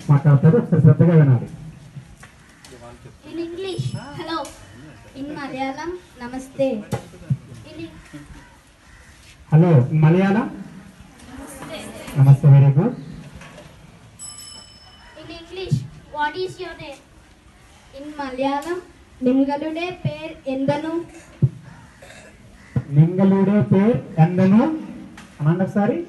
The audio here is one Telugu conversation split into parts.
మాట్లాడతారు ఒకసారి శ్రద్ధగా వినాలి In English, hello. In Malayalam, namaste. In, hello Malayalam నమస్తే very good in English, what is your name? In Malayalam, നിങ്ങളുടെ പേർ എന്തെന്നു నింగలుడే పేరు ఎందను అనండి ఒకసారి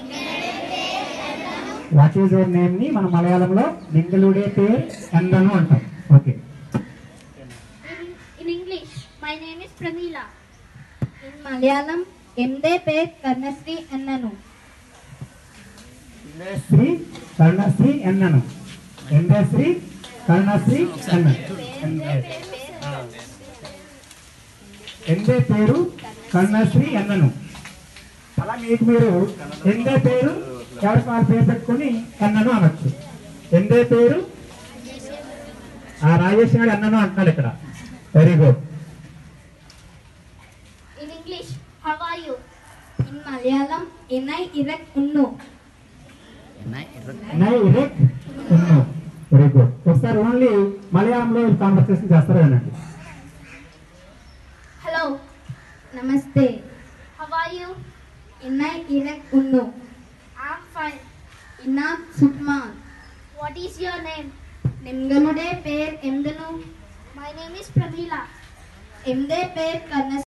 వాట్ ఈజ్ యువర్ నేమ్ ని మన మలయాళంలో నింగలుడే పేరు ఎందను అంటాం okay In, in English, my name is Pramila. In Malayalam, എന്റെ പേർ കർണശ്രീ എന്നനു శ్రీ కరుణశ్రీ ఎన్నను ఎందే శ్రీ కరుణశ్రీ ఎన్నను ఎందే పేరు కరుణశ్రీ ఎన్నను అలా మీకు మీరు ఎందే పేరు ఎవరికి వాళ్ళ పేరు పెట్టుకొని ఎన్నను అనొచ్చు ఎందే పేరు ఆ రాజేష్ గారు ఎన్నను అంటున్నాడు ఇక్కడ very good In English, how are you? In Malayalam, enai irak unnu. నై ఇరెక్ ఉన్ను వెరీ గుడ్ ఒకసారి ఓన్లీ మలయాళంలో కాన్వర్సేషన్ చేస్తారు వినండి Hello. Namaste. How are you? Inai Irak Unnu. I'm fine. Inna Sutman. What is your name? നിങ്ങളുടെ പേർ എന്തെന്നു മൈ നെയിം ഈസ് പ്രമീല എന്റെ പേർ കർണ